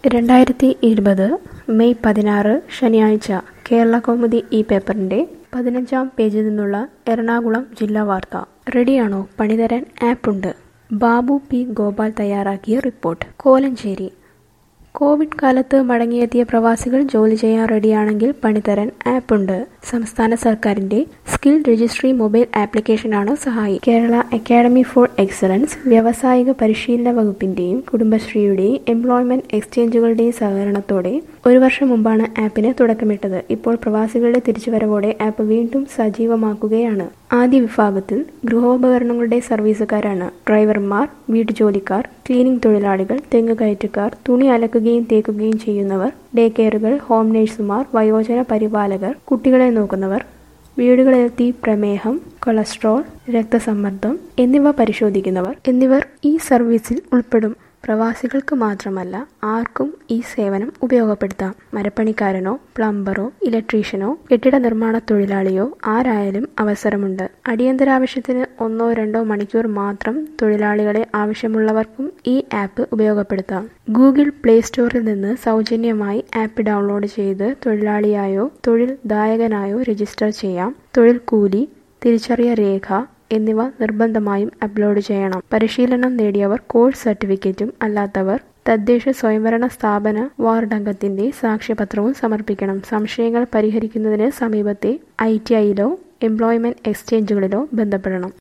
രണ്ടായിരത്തി ഇരുപത് മെയ് പതിനാറ് ശനിയാഴ്ച കേരള കൗമുദി ഈ പേപ്പറിന്റെ പതിനഞ്ചാം പേജിൽ നിന്നുള്ള എറണാകുളം ജില്ലാ വാർത്ത റെഡിയാണോ പണിതരാൻ ആപ്പുണ്ട് ബാബു പി ഗോപാൽ തയ്യാറാക്കിയ റിപ്പോർട്ട് കോലഞ്ചേരി കോവിഡ് കാലത്ത് മടങ്ങിയെത്തിയ പ്രവാസികൾ ജോലി ചെയ്യാൻ റെഡിയാണെങ്കിൽ പണിതരാൻ ആപ്പുണ്ട് സംസ്ഥാന സർക്കാരിന്റെ സ്കിൽ രജിസ്ട്രി മൊബൈൽ ആപ്ലിക്കേഷനാണ് സഹായി കേരള അക്കാദമി ഫോർ എക്സലൻസ് വ്യാവസായിക പരിശീലന വകുപ്പിന്റെയും കുടുംബശ്രീയുടെയും എംപ്ലോയ്മെന്റ് എക്സ്ചേഞ്ചുകളുടെയും സഹകരണത്തോടെ ഒരു വർഷം മുമ്പാണ് ആപ്പിന് തുടക്കമിട്ടത് ഇപ്പോൾ പ്രവാസികളുടെ തിരിച്ചുവരവോടെ ആപ്പ് വീണ്ടും സജീവമാക്കുകയാണ് ആദ്യ വിഭാഗത്തിൽ ഗൃഹോപകരണങ്ങളുടെ സർവീസുകാരാണ് ഡ്രൈവർമാർ വീട്ടുജോലിക്കാർ ക്ലീനിംഗ് തൊഴിലാളികൾ തെങ്ങുകയറ്റക്കാർ തുണി അലക്കുകയും തേക്കുകയും ചെയ്യുന്നവർ ഡേ കെയറുകൾ ഹോം നേഴ്സുമാർ വയോജന പരിപാലകർ കുട്ടികളെ നോക്കുന്നവർ വീടുകളിലെത്തി പ്രമേഹം കൊളസ്ട്രോൾ രക്തസമ്മർദ്ദം എന്നിവ പരിശോധിക്കുന്നവർ എന്നിവർ ഈ സർവീസിൽ ഉൾപ്പെടും പ്രവാസികൾക്ക് മാത്രമല്ല ആർക്കും ഈ സേവനം ഉപയോഗപ്പെടുത്താം മരപ്പണിക്കാരനോ പ്ലംബറോ ഇലക്ട്രീഷ്യനോ കെട്ടിട നിർമ്മാണ തൊഴിലാളിയോ ആരായാലും അവസരമുണ്ട് അടിയന്തരാവശ്യത്തിന് ഒന്നോ രണ്ടോ മണിക്കൂർ മാത്രം തൊഴിലാളികളെ ആവശ്യമുള്ളവർക്കും ഈ ആപ്പ് ഉപയോഗപ്പെടുത്താം ഗൂഗിൾ പ്ലേ സ്റ്റോറിൽ നിന്ന് സൗജന്യമായി ആപ്പ് ഡൗൺലോഡ് ചെയ്ത് തൊഴിലാളിയായോ തൊഴിൽ ദായകനായോ രജിസ്റ്റർ ചെയ്യാം തൊഴിൽ കൂലി തിരിച്ചറിയ രേഖ എന്നിവ നിർബന്ധമായും അപ്ലോഡ് ചെയ്യണം പരിശീലനം നേടിയവർ കോഴ്സ് സർട്ടിഫിക്കറ്റും അല്ലാത്തവർ തദ്ദേശ സ്വയംഭരണ സ്ഥാപന വാർഡംഗത്തിന്റെ സാക്ഷ്യപത്രവും സമർപ്പിക്കണം സംശയങ്ങൾ പരിഹരിക്കുന്നതിന് സമീപത്തെ ഐ ടി ഐയിലോ എംപ്ലോയ്മെന്റ് എക്സ്ചേഞ്ചുകളിലോ ബന്ധപ്പെടണം